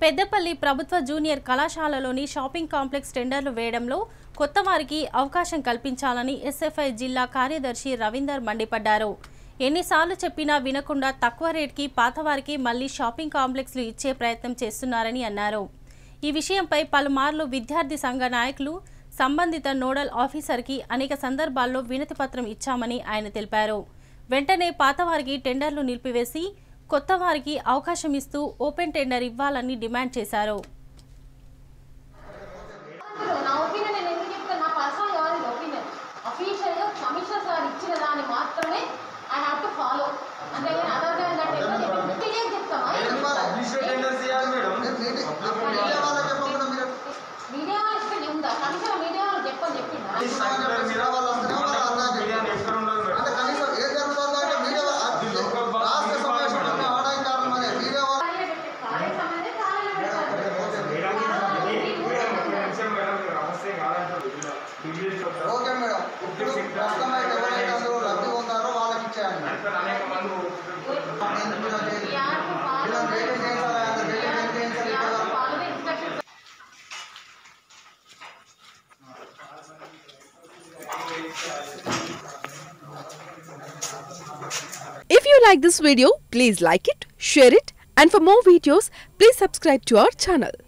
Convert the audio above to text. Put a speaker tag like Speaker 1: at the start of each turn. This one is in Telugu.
Speaker 1: పెద్దపల్లి ప్రభుత్వ జూనియర్ కళాశాలలోని షాపింగ్ కాంప్లెక్స్ టెండర్లు వేయడంలో కొత్త వారికి అవకాశం కల్పించాలని ఎస్ఎఫ్ఐ జిల్లా కార్యదర్శి రవీందర్ మండిపడ్డారు ఎన్నిసార్లు చెప్పినా వినకుండా తక్కువ రేట్కి పాతవారికి మళ్లీ షాపింగ్ కాంప్లెక్స్లు ఇచ్చే ప్రయత్నం చేస్తున్నారని అన్నారు ఈ విషయంపై పలుమార్లు విద్యార్థి సంఘ నాయకులు సంబంధిత నోడల్ ఆఫీసర్కి అనేక సందర్భాల్లో వినతి పత్రం ఇచ్చామని ఆయన తెలిపారు వెంటనే పాతవారికి టెండర్లు నిలిపివేసి కొత్త వారికి అవకాశం ఇస్తూ ఓపెన్ టెండర్ ఇవ్వాలని డిమాండ్ చేశారు
Speaker 2: నా ఒపీనియన్ నేను ఎందుకు చెప్తాను నా పర్సనల్ కాదు ఇది ఒపీనియన్ అఫీషియల్గా కమిషనర్ సార్ ఇచ్చిన దాన్ని మాత్రమే ఐ హ్యావ్ టు ఫాలో అంటే నేను అదర్ దాన్ దట్ ఏమో నేను క్లియర్ చెప్తామా
Speaker 3: పబ్లిసిటీ టెండర్స్ ఇవ్వాలి మేడం
Speaker 2: మీడియా వాళ్ళు ఇస్తే ఉందా కమిషనర్ మీడియా వాళ్ళు చెప్పని చెప్పిందా
Speaker 3: సర్క్యులర్ మీద మీడియా ఎక్కడ ఉండదు మేడం
Speaker 2: ఖాళీలో పెట్టే కాలేజ్ సంబంధే ఖాళీలో పెట్టాలి
Speaker 3: నిమిషం మేడం మీరు అవస్థే కాదంటారు డిగ్రీ
Speaker 4: ఓకే మేడం ఇప్పుడు ప్రస్తుతం అయితే ఎవరైతే అందులో లబ్ధి పొందారో వాళ్ళకి ఇచ్చేయండి
Speaker 3: అనేక మంది
Speaker 4: నేను మీరు అది-
Speaker 2: We have to follow
Speaker 4: మీరు అది రేటింగ్ చేయించాలి, అది
Speaker 2: we
Speaker 4: రేటింగ్
Speaker 2: have
Speaker 4: ఎంత చేయించాలి
Speaker 2: we have to
Speaker 4: ఇప్పటివరకు?
Speaker 2: follow the instructions
Speaker 5: If you like this video, please like it, share it, and for more videos, please subscribe to our channel.